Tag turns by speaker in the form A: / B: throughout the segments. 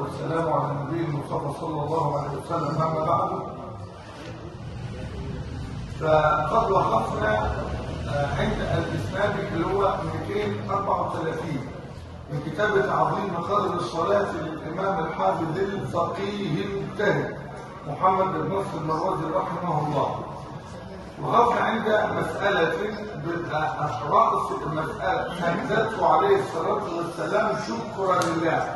A: والسلام على النبي المصطفى صلى الله عليه وسلم أما بعد فقد وقفنا عند الإسناد اللي هو 234 من كتاب تعظيم قدر الصلاة للإمام الحافظ الفقيه المجتهد محمد بن نصر المروزي رحمه الله وقفنا عند مسألة رأس المسألة أنزلت عليه الصلاة والسلام شكرا لله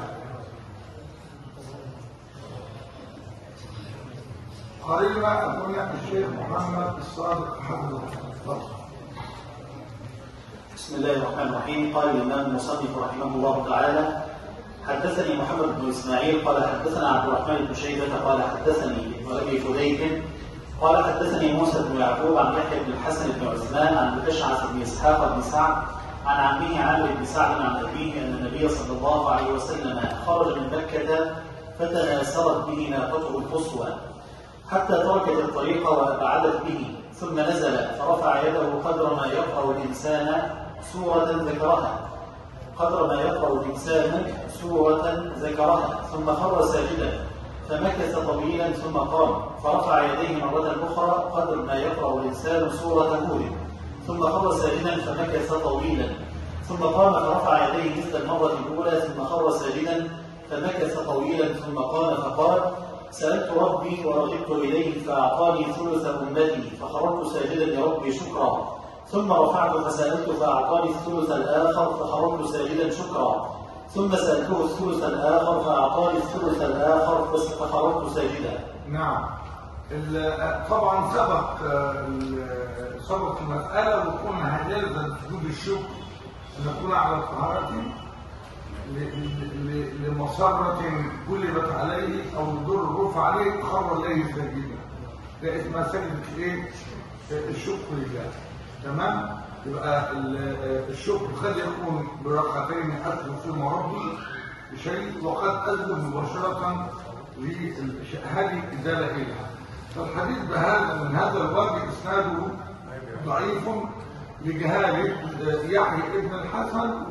A: قريبا أقول الشيخ محمد الصادق حفظه الله
B: بسم الله الرحمن الرحيم قال الإمام المصنف رحمه الله تعالى حدثني محمد بن إسماعيل قال حدثنا عبد الرحمن بن شيبة قال حدثني ابن أبي فديك قال حدثني موسى بن يعقوب عن يحيى بن الحسن بن عثمان عن الأشعث بن إسحاق بن سعد عن عمه عامر بن سعد عن أبيه أن النبي صلى الله عليه وسلم خرج من مكة فتناثرت به ناقته القصوى حتى تركت الطريق وأبعدت به ثم نزل فرفع يده قدر ما يقرأ الإنسان سورة ذكرها قدر ما يقرأ الإنسان سورة ذكرها ثم خر ساجدا فمكث طويلا ثم قام فرفع يديه مرة أخرى قدر ما يقرأ الإنسان سورة هود ثم خر ساجدا فمكث طويلا ثم قام فرفع يديه مثل المرة الأولى ثم خر ساجدا فمكث طويلا ثم قام فقال سألت ربي ورغبت إليه فأعطاني ثلث أمتي فخرجت ساجدا لربي شكرا ثم رفعت فسألت فأعطاني الثلث الآخر فخرجت ساجدا شكرا ثم سألته الثلث الآخر فأعطاني الثلث الآخر فخرجت ساجدا
A: نعم طبعا سبق سبق المسألة وقلنا هيلزم سجود الشكر أن نكون على الطهارة لمسرة كلبت عليه أو ضر رفع عليه خر الله ساجدا ده اسمها سجدة ايه؟ الشكر لله تمام؟ يبقى الشكر قد يكون بركعتين أسلم فيما ربي بشيء وقد أسلم مباشرة لهذه إزالة إليها فالحديث بهذا من هذا الوجه إسناده ضعيف لجهالة يحيى ابن الحسن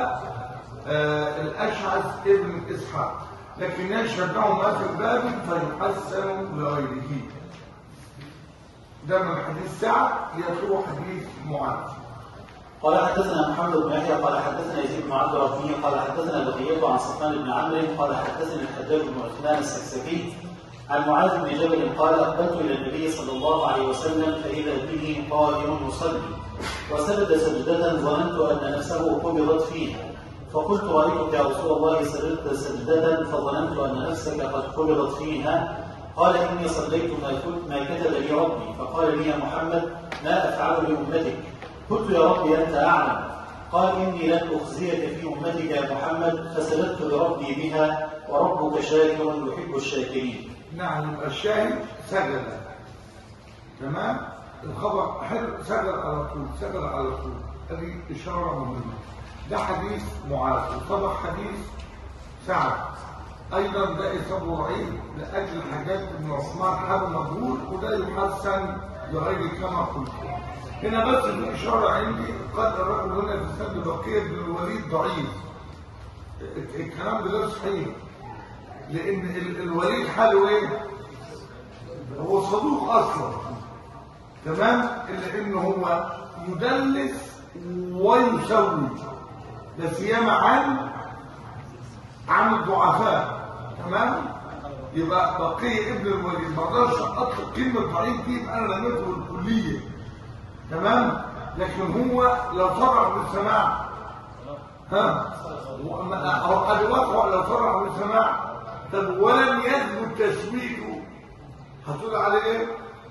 A: والأشعث ابن إسحاق لكن يشهد ما في الباب فيحسن لغيره ده من حديث سعد يطلب حديث معاذ
B: قال حدثنا محمد بن يحيى قال حدثنا يزيد بن عبد الرحمن قال حدثنا بقية عن صفوان بن عمرو قال حدثني الحجاج بن عثمان السكسكي عن معاذ بن جبل قال اقبلت الى النبي صلى الله عليه وسلم فاذا به قائم يصلي وسجد سجدة ظننت ان نفسه قبضت فيها فقلت رايتك يا رسول الله سجدت سجدة فظننت ان نفسك قد قبضت فيها قال اني صليت ما ما كتب لي ربي فقال لي يا محمد ما افعل لامتك قلت يا رب أنت أعلم قال إني لن أخزيك في أمتك يا محمد فسجدت لربي بها وربك شاكر يحب الشاكرين
A: نعم يبقى الشاهد سجد تمام الخبر حلو سجد على طول سجد على طول هذه إشارة مهمة ده حديث معاذ وطبع حديث سعد أيضا ده إصابه ضعيف لأجل حاجات ابن عثمان حاله مجهول وده يحسن لغير كما قلت هنا بس في إشارة عندي قد الرجل هنا في سند بقية بن الوليد ضعيف الكلام ده غير صحيح لأن الوليد حاله إيه؟ هو صدوق أصلا تمام؟ إلا إنه هو يدلس ويسوي لا سيما عن عن الضعفاء تمام؟ يبقى بقية ابن الوليد ما اقدرش اطلق كلمة ضعيف دي يبقى انا لميته الكلية تمام لكن هو لو صرح بالسماع ها هو ادي وقع لو صرح بالسماع طب ولم يثبت تسويته هتقول عليه ايه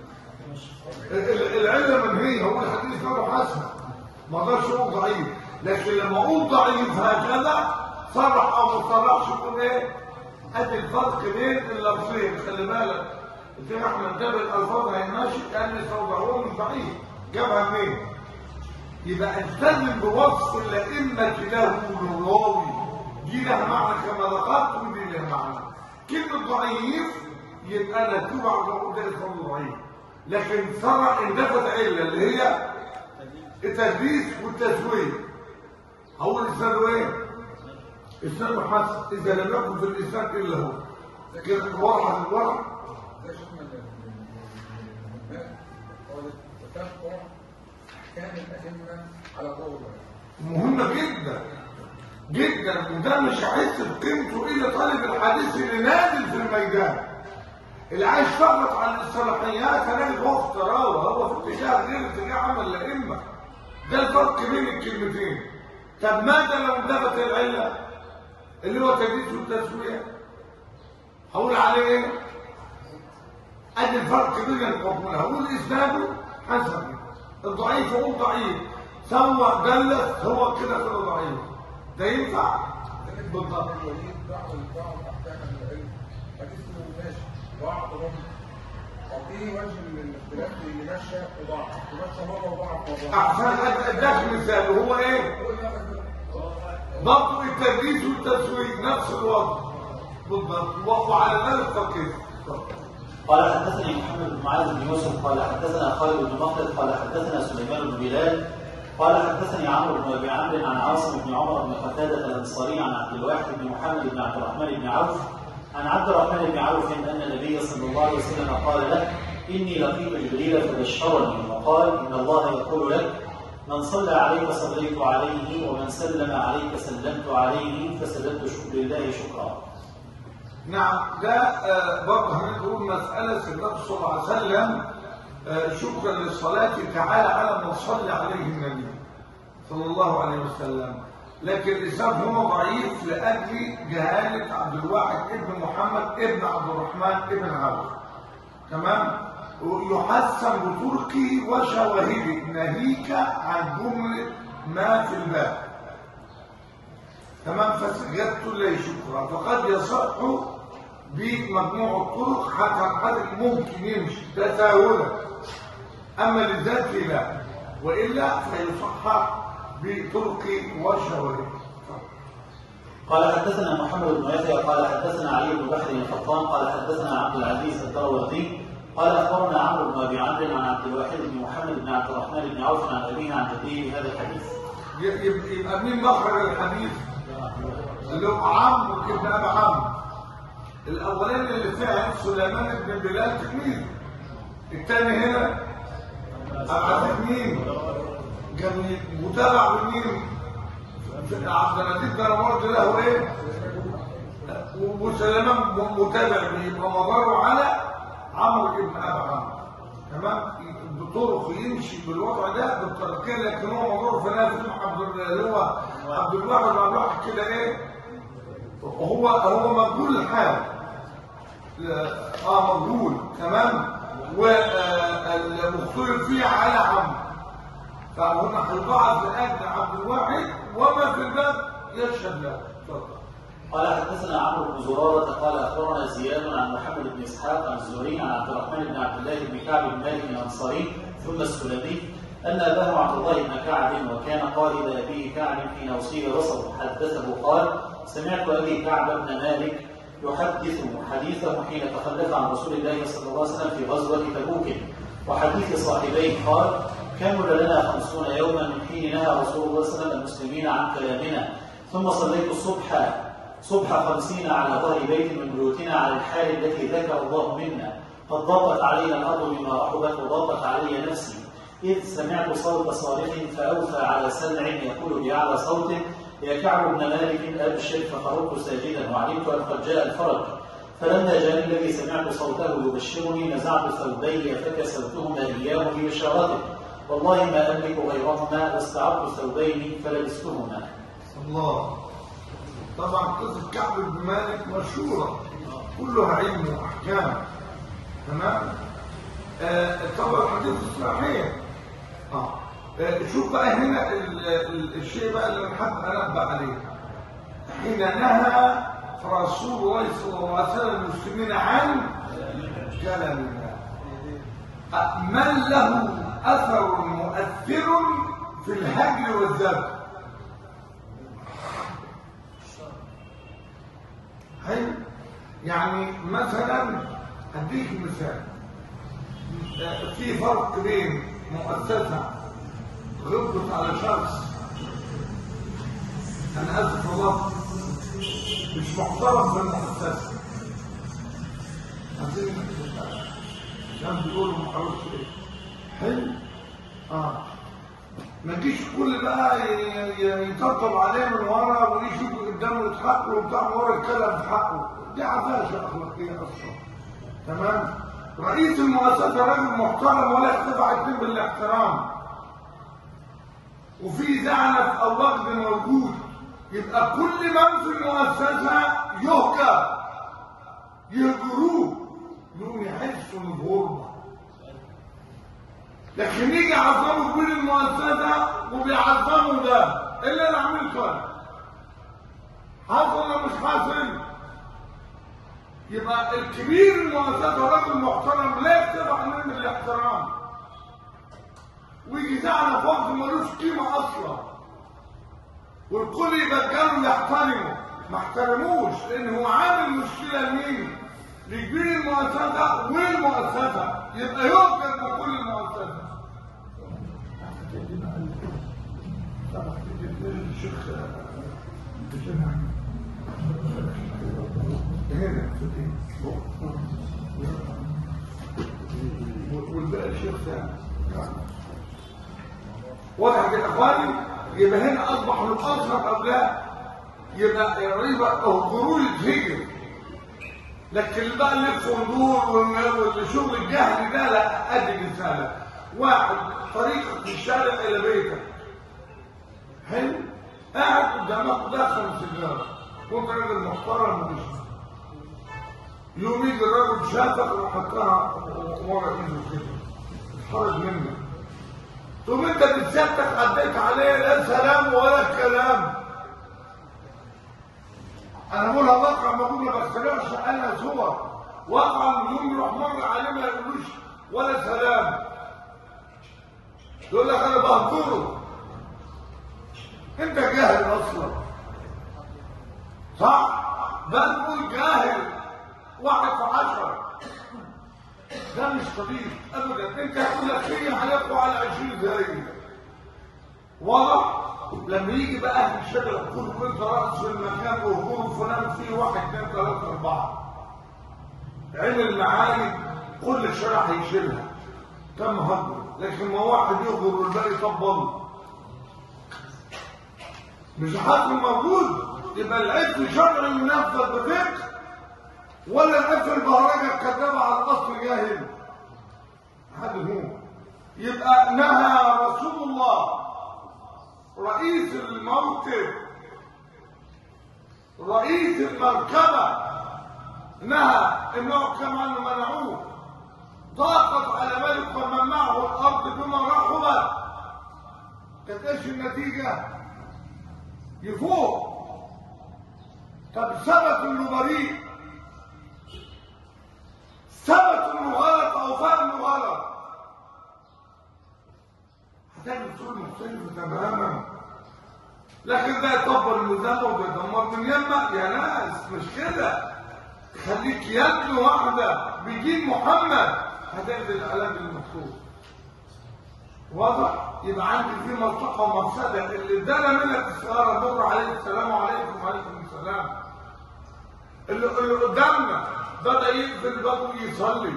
A: العله من هي هو الحديث له حسن ما اقدرش اقول ضعيف لكن لما اقول ضعيف هكذا صرح او ما صرحش يكون ايه ادي الفرق بين اللفظين خلي بالك الشيخ احمد جاب الالفاظ هي ماشي قال لي هو مش ضعيف جابها منين يبقى التزم بوصف الائمه له الراوي دي لها معنى كما ذكرت ودي لها معنى كلمه ضعيف يبقى انا توبع وبقول ده اسمه ضعيف لكن صرع اندفت عله اللي هي التدريس والتسويه هو اللي ايه اسناد حسن اذا لم يكن في الاسناد الا هو كده ورحه من ورحه
C: ده شفنا ال- ال- ال- هو تتبع احكام الائمه على قول
A: مهمة جدا جدا وده مش هيحس بقيمته الا طالب الحديث اللي نازل في الميدان اللي عايش فقط على الصلاحيات هنجد هو اختراوه هو في اتجاه غير اتجاه عمل الائمه ده الفرق بين الكلمتين طب ماذا لو انتفت العله اللي هو تجديد والتسويه هقول عليه ايه ادي الفرق بين الحكم هقول اسناده حسن الضعيف هو ضعيف سوى دلس هو كده كده ضعيف ده ينفع بالضبط
C: الوليد بعض بعض احكام العلم حديثه ماشي بعضهم وفي وجه الاختلاف اللي مشى وضعف ومشى مره وضعف مره
A: احسن اداك مثال وهو ايه
C: هو اللي أخذ
A: ضبط التدريس والتسويق نفس الوضع بالضبط وعلى ذلك فقير
B: قال حدثني محمد بن معاذ بن يوسف قال حدثنا خالد بن مخلد قال حدثنا سليمان بن بلال قال حدثني عمرو بن ابي عمرو عن عاصم بن عمر بن قتاده الانصاري عن عبد الواحد بن محمد بن عبد الرحمن بن عوف عن عبد الرحمن بن عوف ان النبي صلى الله عليه وسلم قال له اني لقيت جبريل فبشرني وقال ان الله يقول لك من صلى عليك صليت عليه ومن سلم عليك سلمت عليه فسلمت شكر لله شكرا
A: نعم ده آه، برضه هنقول مسألة النبي صلى الله عليه وسلم آه، شكرا للصلاة تعالى على من صلى عليه النبي صلى الله عليه وسلم لكن الإسلام هو ضعيف لأجل جهالة عبد الواحد ابن محمد ابن عبد الرحمن ابن عوف تمام يحسن بطرقه وشواهده ناهيك عن جملة ما في الباب تمام فسجدت لله شكرا فقد يصح بمجموع الطرق حتى الحدث ممكن يمشي تساهلا اما لذاته لا والا فيصحح بطرق وشواهد
B: قال حدثنا محمد بن يحيى قال حدثنا علي بن بحر القطان قال حدثنا عبد العزيز الدروردي قال اخبرنا عمرو بن ابي عمرو عن عبد الواحد بن محمد بن عبد الرحمن بن عوف عن ابيه عن جده بهذا الحديث
A: ي- يبقى يبقى مين مخرج الحديث اللي هو عم ابن ابي عم الاولاني اللي فيها سليمان بن بلال تلميذ الثاني هنا ابو مين كان متابع بمين عبد العزيز بن برضه له ايه وسليمان م- متابع به يبقى مداره على عمرو بن ابي عمرو تمام بطرق يمشي بالوضع ده بالطريقين لكن هو مداره في نافذ عبد ال- اللي هو عبد الواحد عبد الواحد كده ايه هو هو مجهول الحال اه مجهول تمام والمختلف فيه على عمرو فهنا هيضاعف لاجل عبد الواحد وما في الباب يشهد له اتفضل
B: قال حدثنا عمرو بن زرارة قال أخبرنا زياد عن محمد بن إسحاق عن الزهري عن عبد الرحمن بن عبد الله بن كعب بن مالك الأنصاري ثم السلمي أن أباه عبد الله بن كعب وكان قائد أبيه كعب حين أصيب بصره حدثه قال سمعت أبي كعب بن مالك يحدث حديثه حين تخلف عن رسول الله صلى الله عليه وسلم في غزوة تبوك وحديث صاحبيه قال كمل لنا خمسون يوما من حين نهى رسول الله صلى الله عليه وسلم المسلمين عن كلامنا ثم صليت الصبح صبح خمسين على ظهر بيت من بيوتنا على الحال التي ذكر الله منا قد ضاقت علينا الأرض بما رحبت وضاقت علي نفسي إذ سمعت صوت صارخ فأوفى على سمع يقول بأعلى صوته يا كعب بن مالك أبشر فخرجت ساجدا وعلمت أن قد جاء الفرج فلما جاءني الذي سمعت صوته يبشرني نزعت ثوبي فكسوتهما إياه ببشارته والله ما أملك غيرهما واستعرت ثوبين فلبستهما
A: الله طبعا قصة كعب بن مالك مشهورة كلها علم وأحكام تمام آه طبعا حديث صحيح آه. آه شوف بقى هنا ال- ال- الشيء بقى اللي أنا حابب أنبه عليه حين نهى رسول الله صلى الله عليه وسلم المسلمين عن كلام الله آه، من له أثر مؤثر في الهجر والذبح حلو يعني مثلا اديك مثال آه، في فرق بين مؤسسه غضبت على شخص انا اسف والله مش محترم في المؤسسه عايزين عشان بيقولوا ما حاولش ايه حلو اه ما تجيش كل بقى ي- ي- يطبطب عليه من ورا ويجي قدامه يضحك له وبتاع من ورا يتكلم في حقه دي عفاشه اخلاقيه اصلا تمام رئيس المؤسسه راجل محترم ولا يختفى اتنين بالاحترام وفي زعنف او وقت موجود يبقى كل من في المؤسسه يهجر يهجروه يقوم يحسوا ان بغربه لكن يجي يعظموا كل المؤسسه وبيعظموا ده إيه اللي انا عملته انا حاصل ولا مش حاصل يبقى الكبير المؤسسه راجل محترم لا يختلف من الاحترام ويجي زعل في وقت ملوش قيمه اصلا والكل يبجله يحترمه ما احترموش لان هو عامل مشكله لمين؟ لكبير المؤسسه والمؤسسه يبقى يوكل بكل المؤسسه الشيخ هنا والباقي الشيخ ثاني واضح كده اخواني يبقى هنا اصبح الاصغر قبلها يبقى يبقى الغرور يتهجر لكن بقى اللبس والنور والشغل الجهلي ده لا ادي رساله واحد طريقك في الشارع الى بيتك حلو قاعد قدامك داخل سيجاره وانت راجل محترم ومش يوم يجي الراجل شافك وحطها ورا ايده كده اتحرج منك ثم انت بتسبتك عديت عليه لا سلام ولا كلام انا بقولها واقع ما بقول ما بخترعش انا صور واقع يوم يروح مر عليه ما يقولوش ولا سلام يقول لك انا بهجره انت جاهل اصلا صح ده تقول جاهل واحد في عشرة ده مش صديق ابدا انت هتقول لك خير عليك وعلى عشرين زي واضح لما يجي بقى اهل الشجره يقولوا انت راس في المكان ويقولوا فلان فيه واحد اثنين ثلاثه اربعه علم معاني كل الشارع هيشيلها كم هجر لكن ما واحد يغدر والباقي يطبل مش حد موجود يبقى العلم شرعي ينفذ بفقه ولا العلم البهرجه الكذابه على الاصل جاهل هذا هو يبقى نهى رسول الله رئيس الموكب رئيس المركبة نهى انه كما منعوه ضاقت على ملك ومن معه الارض بما رحبت كانت ايش النتيجة يفوق طب ثبت انه بريء ثبت انه غلط او فهم انه غلط هتعمل صورة مختلفة تماما لكن ده يكبر الميزان وده يدمر من يمك يا ناس مش كده خليك يد واحدة بدين محمد هتقضي العلاج المطلوب واضح يبقى عندي في مصلحة ومفسدة اللي ادانا منك السيارة مر عليه السلام عليكم وعليكم السلام اللي, اللي قدامنا بدأ يقفل بابه يصلي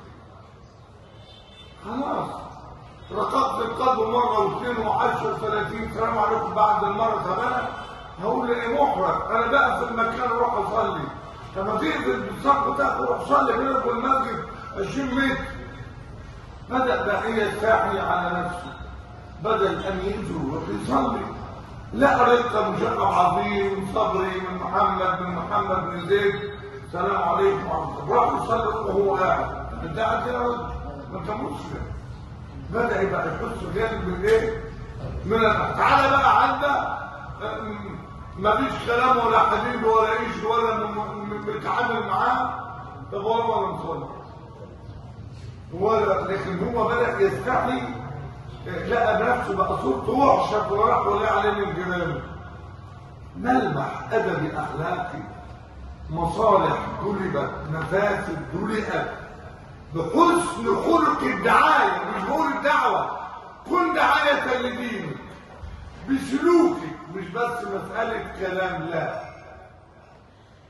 A: خلاص رققت القلب مرة واثنين وعشر وثلاثين سلام عليكم بعد المرة كمان هقول لي محرج انا بقى في المكان اروح اصلي لما تقفل بالصف بتاعك روح صلي هنا في المسجد 20 متر بدأ بقية الساحي على نفسه بدل ان ينزل ويصلي لا رزق مشقة عظيم صبري من محمد بن محمد بن زيد سلام عليكم ورحمة الله راح يصلي وهو قاعد انت قاعد يا رجل ما انت مسلم بدأ يبقى يحس جانب من ايه؟ من الأحد. تعالى بقى عندنا ما فيش كلام ولا حديد ولا ايش ولا م- م- بيتعامل معاه طب ولا ولا مصلي ولا لكن هو بدأ يستحي لقى نفسه بقى صورته وحشة وراح ولا عليه من جيرانه ملمح أدبي أخلاقي مصالح جلبت مفاسد درئت بحسن خلق الدعاية مش بقول الدعوة كن دعاية لدينك بسلوكك مش بس مسألة كلام لا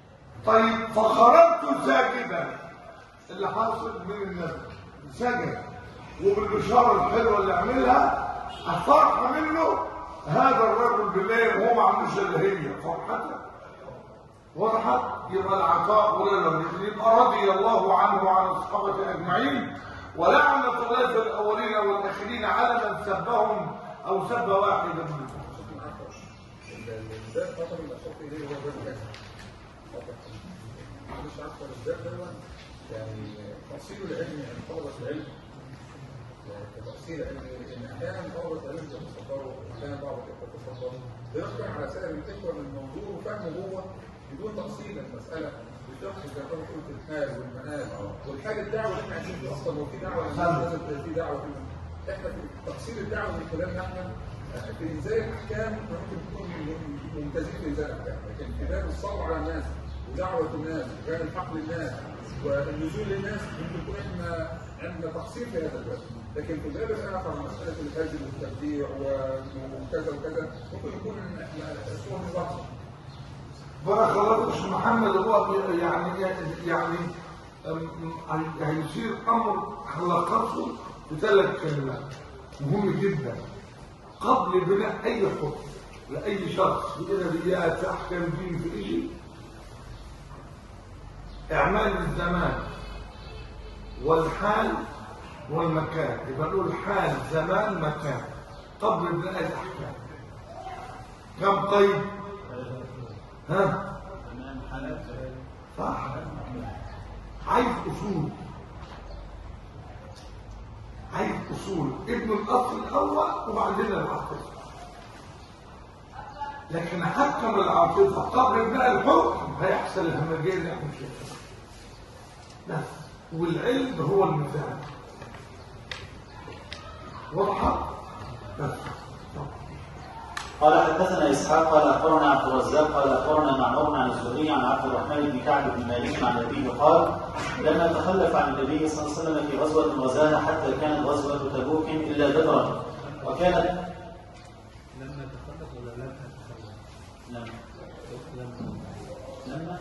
A: طيب فخرجت ساجدا اللي حاصل من النبي سجد وبالبشاره الحلوه اللي عملها الفرحه منه هذا الرجل بالليل وهو ما عندوش الا هي فرحته وضحت يبقى العطاء ولا لم يبقى رضي الله عنه وعن الصحابه اجمعين ولعنه الله في الاولين والاخرين على من سبهم او سب واحدا منهم
C: عشان عارفه الباب خطر الاشرف اليه هو باب كذا خطر مش عارفه الباب ده يعني تفصيل العلم يعني طلبه العلم يعني تفصيل العلم ان احيانا طلبه العلم بيتصدروا واحيانا بعض الاخوه بيتصدروا بيخبر على سائر الاخوه من الموضوع وفهمه هو بدون تفصيل المساله بشرح زي ما قلت الحال والمآل والحال الدعوه اللي احنا عايشين فيه اصلا هو في دعوه لازم في دعوه في احنا في تفصيل الدعوه من خلالنا احنا في انزال الاحكام ممكن تكون ممتازين في انزال الاحكام لكن في باب الصبر على الناس ودعوه الناس وبيان الحق للناس والنزول للناس ممكن يكون احنا عندنا تقصير في هذا الباب لكن في الباب الاخر مساله الهزل والتبديع وكذا وكذا ممكن يكون احنا صور مباشره
A: بارك الله فيك محمد هو بي- يعني يعني أم- أم- هيصير امر هلخصه بثلاث كلمات مهم جدا قبل بناء اي حكم لاي شخص في ادبيات في احكام دين في ايجي اعمال الزمان والحال والمكان يبقى نقول حال زمان مكان قبل بناء الاحكام كم طيب ها صح عايز اصول عايز اصول ابن الاصل الاول وبعدين العاطفه لكن حكم العاطفه قبل بناء الحكم هيحصل الهمجيه اللي احنا شايفينها بس والعلم هو الميزان واضحه بس
B: قال حدثنا اسحاق قال اخبرنا عبد الرزاق قال اخبرنا معمر عن الزهري عن عبد الرحمن بن كعب بن مالك عن ابيه قال لما تخلف عن النبي صلى الله عليه وسلم في غزوه غزاها حتى كانت غزوه تبوك الا بدرا وكانت
D: لما تخلف ولا لم تتخلف؟
B: لما
D: لما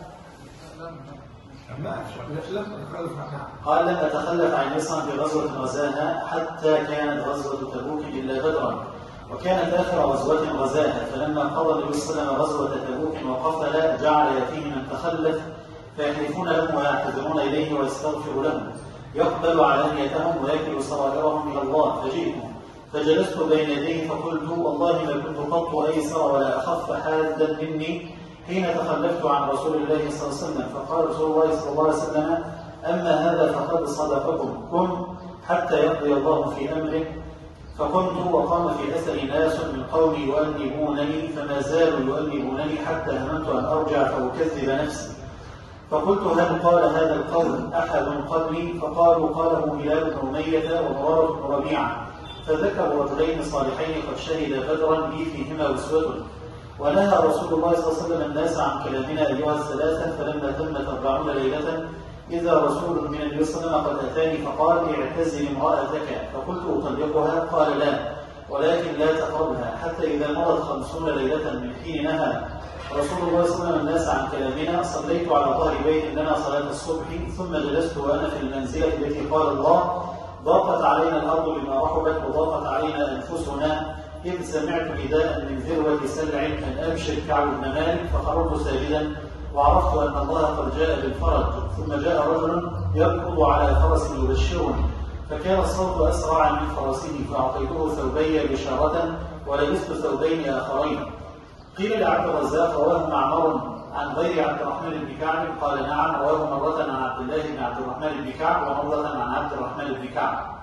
B: لما
A: ماشي لم تخلف عنها
B: قال لم أتخلف عن مصر في غزوة غزاها حتى كانت غزوة تبوك إلا بدرا وكانت آخر غزوة غزاها فلما قضى النبي صلى الله عليه وسلم غزوة تبوك وقفل جعل يأتيه من تخلف فيحلفون له ويعتذرون إليه ويستغفر لهم يقبل علانيتهم ويكل سرائرهم إلى الله فجئت فجلست بين يديه فقلت والله ما كنت قط أيسر ولا أخف حادا مني حين تخلفت عن رسول الله صلى الله عليه وسلم فقال رسول الله صلى الله عليه وسلم أما هذا فقد صدقكم كن حتى يقضي الله في أمره فقمت وقام في أثري ناس من قومي يؤنبونني فما زالوا يؤنبونني حتى هممت أن أرجع فأكذب نفسي فقلت هل قال هذا القول أحد قبلي فقالوا قاله هلال بن أمية ومرارة بن ربيعة فذكروا رجلين صالحين قد شهد بدرا لي فيهما أسوة ونهى رسول الله صلى الله عليه وسلم الناس عن كلامنا أيها الثلاثة فلما تمت أربعون ليلة إذا رسول من النبي صلى الله عليه وسلم قد أتاني فقال اعتزل امرأتك فقلت أطلقها قال لا ولكن لا تقربها حتى إذا مضت خمسون ليلة من حين نهى رسول الله صلى الله عليه وسلم الناس عن كلامنا صليت على ظهر بيت لنا صلاة الصبح ثم جلست وأنا في المنزلة التي قال الله ضاقت علينا الأرض بما رحبت وضاقت علينا أنفسنا إذ سمعت نداء من ذروة سلع أن أبشر كعب بن مالك فخرجت ساجدا وعرفت أن الله قد جاء بالفرج ثم جاء رجل يركض على فرس يبشرني فكان الصوت أسرع من فرسه فأعطيته ثوبي بشارة ولبست ثوبين آخرين قيل لعبد الرزاق رواه معمر عن غير عبد الرحمن بن كعب قال نعم رواه مرة عن عبد الله بن عبد الرحمن بن كعب ومرة عن عبد الرحمن بن كعب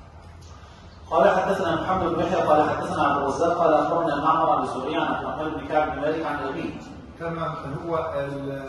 B: قال حدثنا محمد بن يحيى قال حدثنا عبد الرزاق قال اخبرنا معمر عن الزهري عن عبد الرحمن بن كعب بن مالك عن ابيه
A: تمام هو ال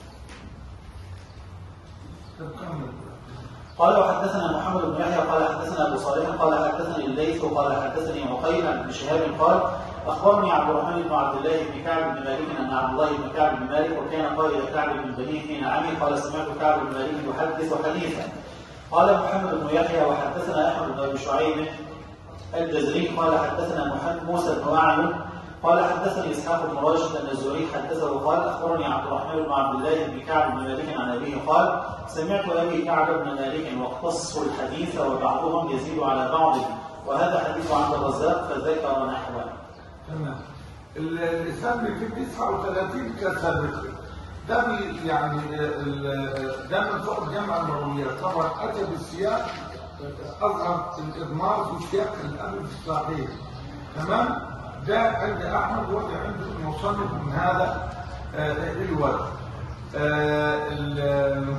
A: طب كمل
B: قال وحدثنا محمد بن يحيى قال حدثنا ابو صالح قال حدثني الليث قال حدثني عقيل عن ابن شهاب قال اخبرني عبد الرحمن بن عبد الله بن كعب بن مالك ان عبد الله بن كعب بن مالك وكان قائد كعب بن بنيه حين عمي قال سمعت كعب بن مالك يحدث حديثا قال محمد بن يحيى وحدثنا احمد بن ابي شعيب الجزري قال حدثنا محمد موسى بن اعين قال حدثني اسحاق بن راشد ان الزهري حدثه قال اخبرني عبد الرحمن بن عبد الله بن كعب بن مالك عن ابيه قال سمعت ابي كعب بن مالك واقتصوا الحديث وبعضهم يزيد على بعض وهذا حديث عند الرزاق فذكر نحوه
A: تمام ال- الإسلام 239 كسابق ده بي- يعني ال- ده من فوق الجامعة النووية طبعا أتى بالسياق أظهر الإضمار في السياق الأمر الصحيح تمام ده عند أحمد وده عند المصنف من هذا آه، الوجه آه، ال-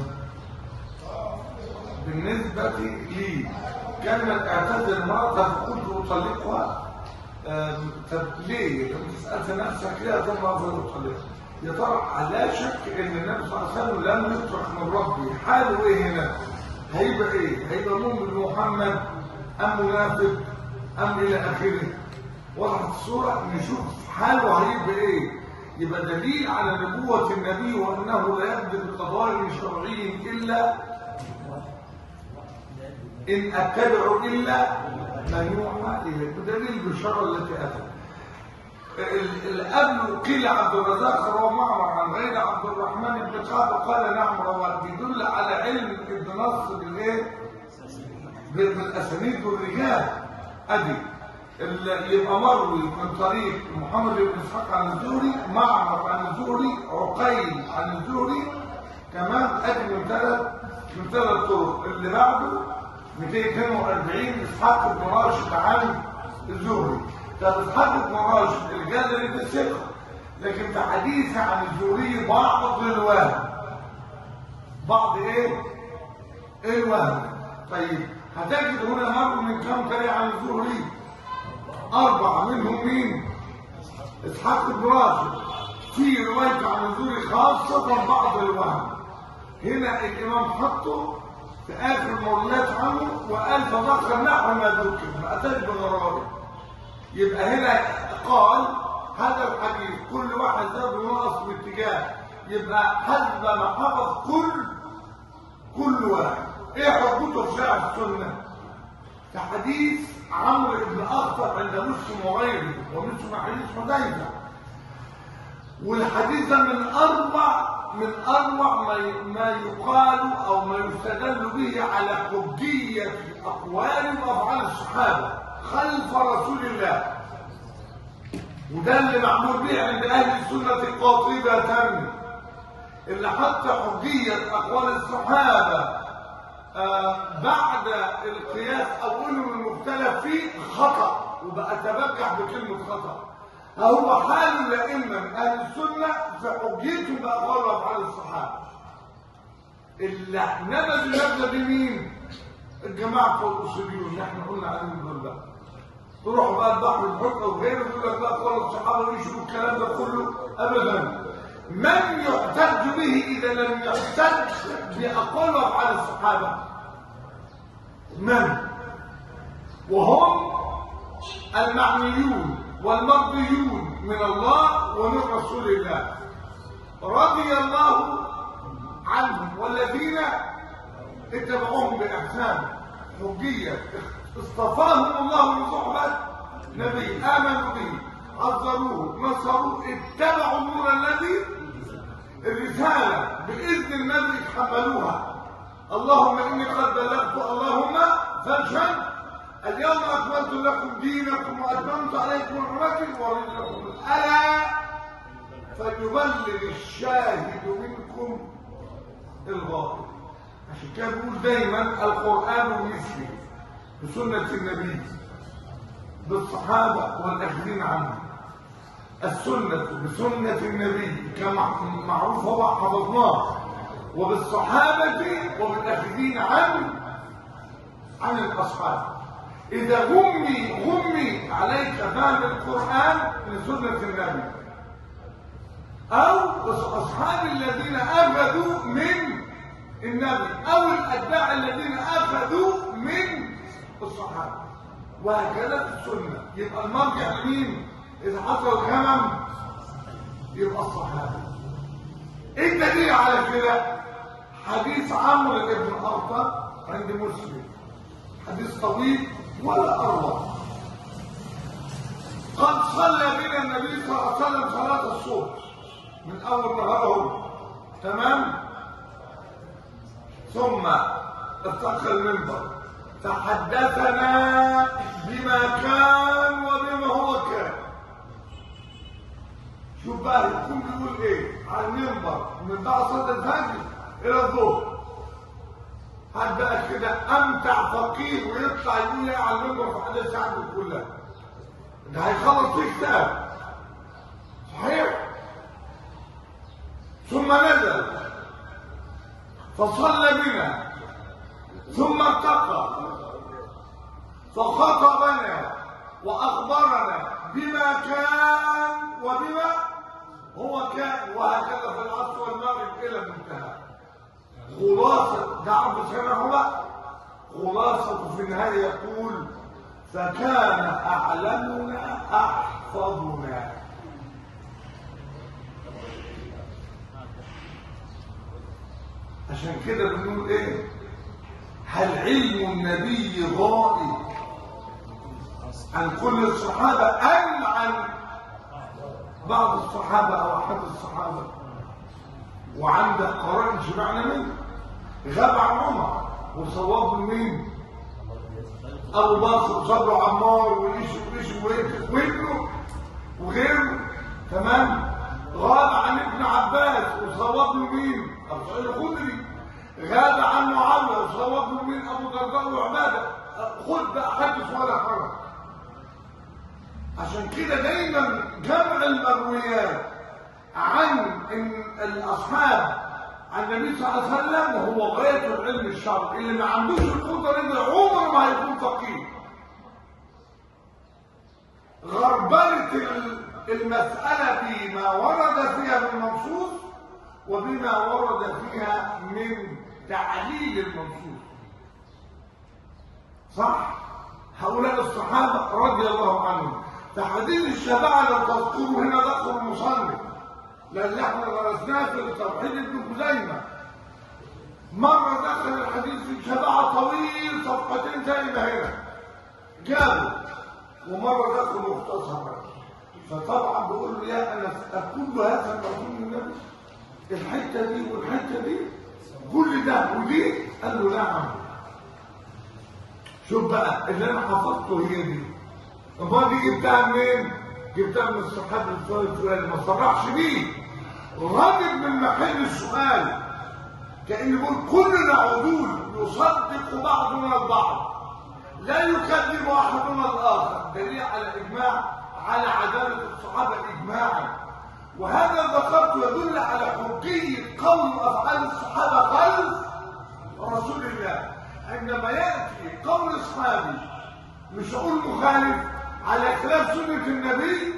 A: بالنسبة لي كان اعتزل المرأة فقلت أطلقها آم، طب ليه؟ لما سألت نفسك ليه أظن أفضل أطلقها؟ يا ترى لا شك إن النبي صلى الله عليه وسلم لم يترك من ربي حاله إيه هنا؟ هيبقى إيه؟ هيبقى مؤمن محمد أم منافق أم إلى آخره؟ وضحت الصورة نشوف حاله هيبقى إيه؟ يبقى دليل على نبوة النبي وأنه لا يبدو بقضاء شرعي إلا إن أتبع إلا ما يوحى إليه بدليل البشارة التي أتت ال- الأب قيل عبد الرزاق روى معمر عن غير عبد الرحمن بن كعب قال نعم روى بيدل على علم ابن نصر بالايه؟ بالاسانيد والرجال ادي ال- يبقى مروي من طريق محمد بن اسحاق عن الزهري معمر عن الزهري عقيل عن الزهري كمان ادي من ثلاث من ثلاث طرق اللي بعده 242 اسحاق بن راشد عن الزهري طب اسحاق بن راشد الجزري ده ثقه لكن في حديث عن الزهري بعض الوهم بعض ايه الوهم طيب هتجد هنا مر من كم طريق عن الزهري أربعة منهم مين؟ إسحاق بن راشد في رواية عن الزهري خاصة بعض الوهم هنا الإمام حطه في آخر المرويات عنه وقال فذكر نحو ما ذكر ما أتاش بغرابة يبقى هنا قال هذا الحديث كل واحد ذهب ينقص باتجاه يبقى حسب ما حفظ كل كل واحد ايه حجته في شرع السنه كحديث عمرو بن اخطر عند مسلم وغيره ومسلم حديث حذيفه والحديث ده من اربع من اروع ما ي- ما يقال او ما يستدل به على حجيه اقوال وافعال الصحابه خلف رسول الله وده اللي معمول به عند اهل السنه قاطبه اللي حتى حجيه اقوال الصحابه آه، بعد القياس او علم المختلف فيه خطا وبقى تبجح بكلمه خطا هو حال الائمه من اهل السنه في حجيتهم باقوال وافعال الصحابه اللي نبذ النبذه دي مين؟ الجماعه بتوع الاصوليون اللي احنا قلنا عليهم دول بقى تروحوا بقى البحر الحكمه وغيره يقول لك بقى اقوال الصحابه ويشوفوا الكلام ده كله ابدا من يحتج به اذا لم يحتج باقوال وافعال الصحابه من وهم المعنيون والمرضيون من الله ومن رسول الله رضي الله عنهم والذين اتبعوهم باحسان حجيه اصطفاهم الله لصحبه نبي امنوا به عذروه نصروه اتبعوا النور الذي الرساله باذن النبي تحملوها اللهم اني قد بلغت اللهم فاشهد اليوم اكملت لكم دينكم واتممت عليكم نعمتي ورضيت لكم الا فليبلغ الشاهد منكم الغائب عشان كده بيقول دايما القران مثلي بسنه النبي بالصحابه والاخذين عنه السنه بسنه النبي كما معروف هو حفظناه وبالصحابه وبالاخذين عن عن الاصحاب اذا غمي غمي عليك فهم القران لسنه النبي او اصحاب الذين اخذوا من النبي او الاتباع الذين اخذوا من الصحابه وهكذا في السنه يبقى المرجع لمين اذا حصل غمم يبقى الصحابه ايه الدليل على كده حديث عمرو بن ارطى عند مسلم حديث طويل ولا اروع قد صلى بنا النبي صلى الله عليه وسلم صلاة الصبح من أول نهاره تمام ثم ارتقى المنبر فحدثنا بما كان وبما هو كان شوف بقى يكون بيقول ايه على المنبر من بعد صلاه الفجر الى الظهر حد بقى كده امتع فقير ويطلع يقول ايه على المنبر في حديث سعد كلها ده هيخلص فيه كتاب صحيح ثم نزل فصلى بنا ثم ارتقى فخطبنا واخبرنا بما كان وبما هو كان وهكذا في العصر والمغرب الى المنتهى خلاصه ده عبد سمعه بقى خلاصه في النهايه يقول فكان اعلمنا احفظنا عشان كده بنقول ايه هل علم النبي غائب عن كل الصحابة أم عن بعض الصحابة أو أحد الصحابة وعندك قرائن شبعنا منه غاب عن عمر وصواب مين أبو بكر وصبر عمار وإيش وإيش وإيش وابنه وغيره تمام غاب عن ابن عباس وصواب مين أبو سعيد الخدري غاب عن معاويه وصواب له مين ابو درداء وعباده خد بقى حدث ولا حرج عشان كده دايما جمع المرويات عن إن الاصحاب عن النبي صلى الله عليه وسلم وهو غايه العلم الشرعي اللي ما عندوش القدره ده عمره ما هيكون فقيه غربله المساله بما ورد فيها من منصوص وبما ورد فيها من تعليل المنصوص صح هؤلاء الصحابة رضي الله عنهم فحديث الشفاعة لو تذكروا هنا ذكر المصنف لأن احنا درسناه في توحيد ابن خزيمة مرة دخل الحديث في الشفاعة طويل صفحتين زي ما هنا جابوا ومرة دخل مختصر فطبعا بيقول له يا أنس أكل هذا الموضوع من النبي الحته دي والحته دي كل ده ودي قال له نعم شوف بقى اللي انا حفظته هي دي امال دي جبتها منين جبتها من الصحابي الفلاني الفلاني ما صرحش بيه راجل من محل السؤال كان يقول كلنا عدول يصدق بعضنا البعض لا يكذب احدنا الاخر دليل على اجماع على عداله الصحابه اجماعا وهذا ذكرت يدل على حقية قول أفعال الصحابة خلف رسول الله عندما يأتي قول أصحابي مش أقول مخالف على خلاف سنة النبي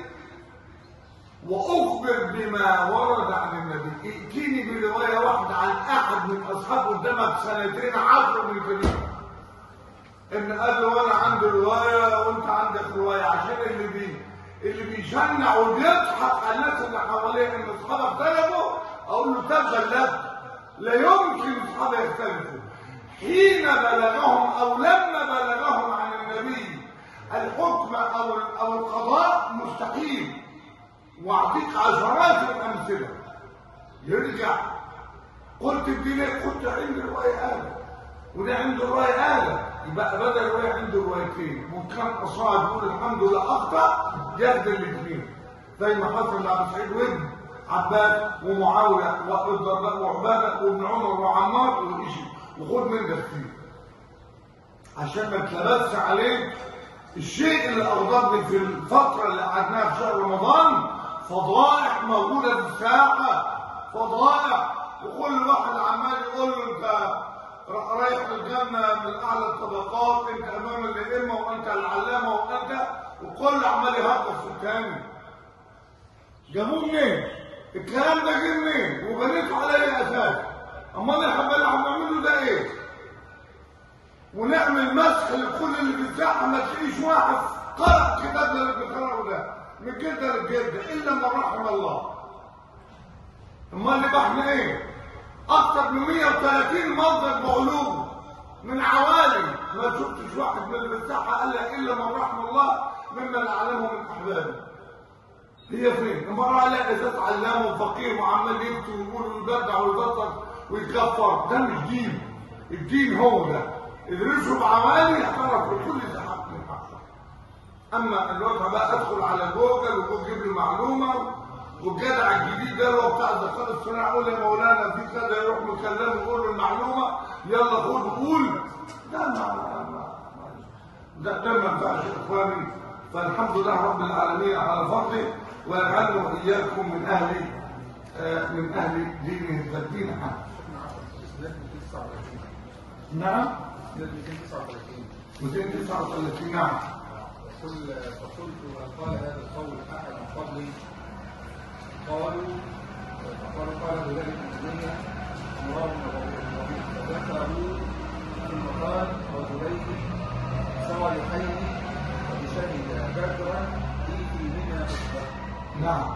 A: وأخبر بما ورد عن النبي ائتيني برواية واحدة عن أحد من أصحاب قدامك سنتين عشر من كلمة إن قال وأنا عندي رواية وأنت عندك رواية عشان اللي بيه اللي بيشنع وبيضحك على الناس اللي حواليه ان اصحابه اختلفوا اقول له تبا لك لا يمكن اصحابه يختلفوا حين بلغهم او لما بلغهم عن النبي الحكم او او القضاء مستحيل واعطيك عشرات الامثله يرجع قلت بدي ليه قلت عندي روايه آلة وده عنده روايه آلة يبقى بدل روايه عنده روايتين وكان اصاب يقول الحمد لله اخطا ياخد الاثنين زي ما حصل لعبد سعيد وابن عباس ومعاويه وابو الدرداء وعباده وابن عمر وعمار وإيشي وخد من ده كتير عشان ما تلبسش عليك الشيء اللي اغضبني في الفتره اللي قعدناها في شهر رمضان فضائح موجوده في الساحه فضائح وكل واحد عمال يقول له انت رايح الجنه من اعلى الطبقات انت امام الائمه وانت العلامه وانت وكل عمال يهقف في الثاني جابوه منين؟ الكلام ده جه منين؟ وبنيته على ايه اساس؟ امال احنا اللي عم نعمله ده ايه؟ ونعمل مسح لكل اللي في الساحه ما تلاقيش واحد قرأ كتاب اللي بيقرأه ده من جده لجده الا من رحم الله. امال يبقى احنا ايه؟ اكثر من 130 مصدر بعلوم من عوالم ما شفتش واحد من اللي في الساحه قال لك الا من رحم الله ممن اعلمه من احبابي هي فين؟ المرأة لا إذا تعلموا فقير وعمال يبكي ويقول ويبدع ويبطل ويكفر ده مش دين الدين هو ده ادرسوا بعمالي اعترف بكل ذي حق من حقه اما الوقت بقى ادخل على جوجل وجوجل يجيب لي معلومه والجدع الجديد ده اللي هو بتاع الذكاء الاصطناعي يقول يا مولانا في كذا يروح مكلمه يقول له المعلومه يلا خد قول ده ما ما- ده ده ما ينفعش يا اخواني فالحمد لله رب العالمين على فضله ويجعلنا واياكم من اهل آه، من اهل دينه والدين حق
C: اسناد 239
A: نعم
C: اسناد 239
A: 239 نعم
C: قل فقلت هل قال هذا القول احد من قبلي قالوا فقالوا قال بذلك الدنيا مراد الربيع فذكروا ثم قال رجلين صالحين وبشهد بدرا في فيهما اصبح
A: نعم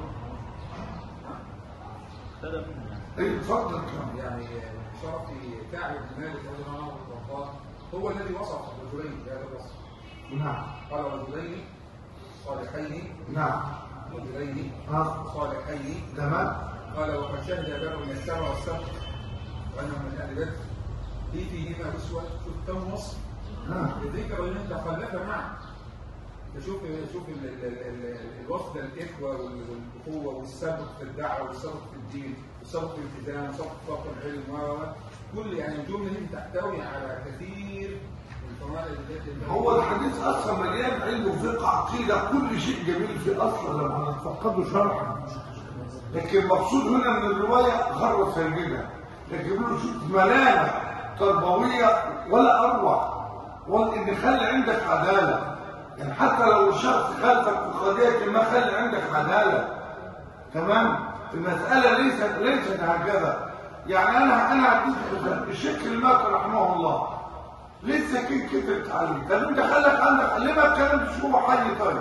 A: اي اتفضل كمان
C: يعني شرف كعب بن مالك رضي الله عنه وارضاه هو الذي وصف الرجلين بهذا الوصف
A: نعم
C: قال رجلين صالحين
A: نعم
C: رجلين
A: اه
C: صالحين
A: تمام
C: قال وقد شهد بدر من السبع والسبع وانهم من اهل بدر في فيهما اسوه شوف كم وصف
A: نعم
C: لذكر ان تخلف معه تشوف شوف ال- ال- ال- ال- الوصف ده الاخوه وال- والاخوه والسبق في الدعوه والسبق في الدين والسبق في الالتزام والسبق في طلب العلم و و- كل يعني الجمله دي بتحتوي على كثير من الفوائد التي
A: هو الحديث اصلا مليان علم وفقه عقيده كل شيء جميل فيه اصلا لما نتفقده شرحا لكن المقصود هنا من الروايه غره سيدنا لكن بيقولوا شوف ملامح تربويه ولا اروع ولا ان خلي عندك عداله يعني حتى لو الشخص خالفك في قضيه ما خلي عندك عداله تمام المساله ليست ليست هكذا يعني انا انا هديك مثال الشيخ الماك رحمه الله لسه كده كتبت عليه طب انت خلك عندك ليه ما اتكلمتش هو حي طيب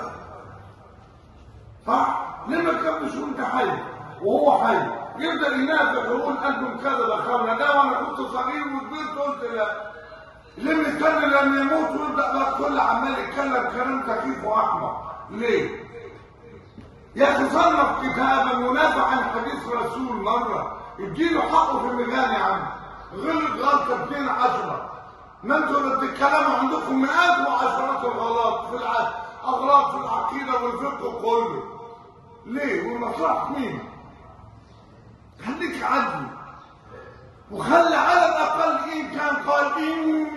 A: صح ليه ما اتكلمتش وانت حي وهو حي يبدا ينافق ويقول انتم كذب خونه ده وانا كنت صغير وكبرت قلت لا ليه مستني لما يموت ويبدا بقى كل عمال يتكلم كلام سخيف واحمق ليه يا اخي صنف كتابا منافع عن حديث رسول مره اديله حقه في الميزان يا عم غلط غلطه 2 10 ما انتوا اللي بتتكلموا عندكم مئات وعشرات الغلط في الع... اغلاط في العقيده والفقه كله ليه والمصلحه مين خليك عدل وخلي على الاقل ان كان قال ان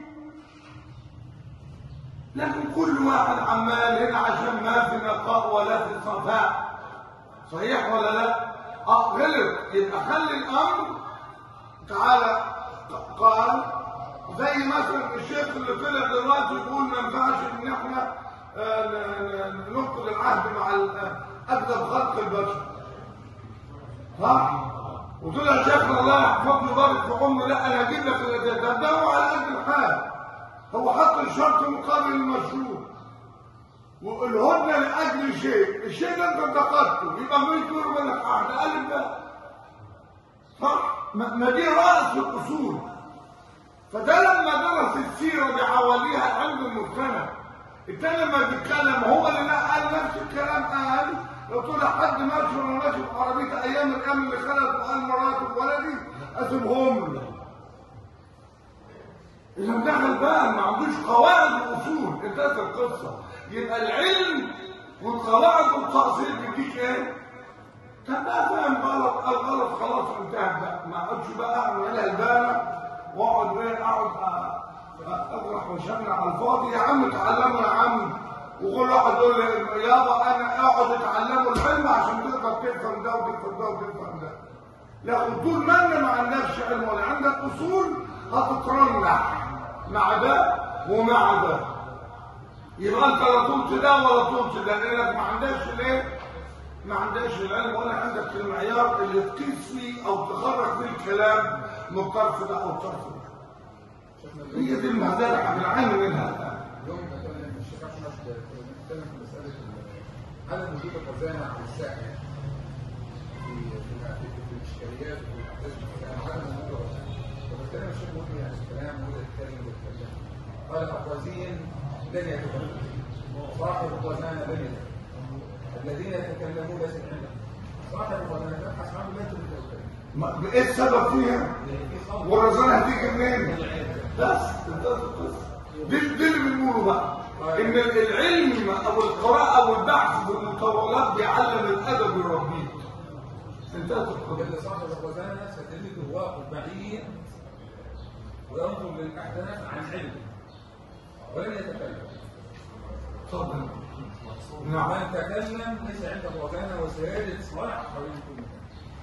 A: لكن كل واحد عمال هنا عشان ما في نقاء ولا في صفاء صحيح ولا لا اه غلط يبقى خلي الامر تعالى قال زي مثلا الشيخ اللي طلع دلوقتي يقول ما ينفعش ان احنا آه، ن- ن- ننقض العهد مع ال- آه، اكذب خلق البشر صح وطلع شيخنا الله يحفظه ويبارك في عمره لا انا هجيب لك الاداه ده ده هو على قد الحال هو حط الشرط مقابل المشروط والهدنه لاجل شيء الشيء ده انت انتقدته يبقى مين يقول منك عهد الف بقى صح ما ما دي رأس الأصول فده لما درس السيرة بعواليها عنده مقتنع التاني لما بيتكلم هو اللي قال نفس الكلام قال لو طلع حد ماشي ولا ماشي في عربية أيام الأمن اللي خلت وقال مراته وولدي أسيبهم له إذا دخل بقى ما عندوش قواعد وأصول انتهت القصة يبقى العلم والقواعد والتأصيل بيديك إيه؟ كان بقى فاهم غلط قال غلط خلاص انتهت بقى ما اقعدش بقى اعمل البانه واقعد ايه اقعد أ- أ- اطرح وشمل على الفاضي يا عم اتعلموا يا عم وكل واحد يقول لي يابا انا اقعد اتعلموا العلم عشان تقدر تفهم ده وتفهم ده وتفهم ده لكن طول ما انت ما عندكش علم ولا عندك اصول هتترنح مع ده ومع ده يبقى انت لا طولت ده ولا طولت ده لانك ما عندكش ليه ما عندكش العلم ولا عندك المعيار اللي تقيس فيه او تخرج فيه الكلام من الطرف ده او الطرف ده
C: شفنا
A: هي دي المهزله احنا بنعاني منها الان
C: اليوم مثلا الشيخ احمد كنا بنتكلم في مساله ال- عدم وجود الخزانه على الساحه في في في- في الاشكاليات وفي الاحداث الخزانه عدم وجود الخزانه فبالتالي الشيخ ممكن يعني الكلام وده يتكلم ويتكلم قال اخوازيا لن يتكلم صاحب الغزانا بين الذين يتكلمون ليس عندهم صاحب الغزانا تبحث عنه لا تريد الكلام
A: ما- ايه السبب فيها؟
C: لأن في خمر
A: والرزانة هتيجي منين؟ بس انتهت القصة دي دي اللي بنقوله بقى ان العلم او القراءة او البحث في المطولات بيعلم الادب يربيك انتهت القصة
C: وإلا صاحب الغزانا ستجده واقف بعيد وينظر للأحداث عن علم ولن يتكلم
A: اتفضل نعم
C: من تكلم ليس عنده غزانا وسيجد صلاح حوالين كل مكان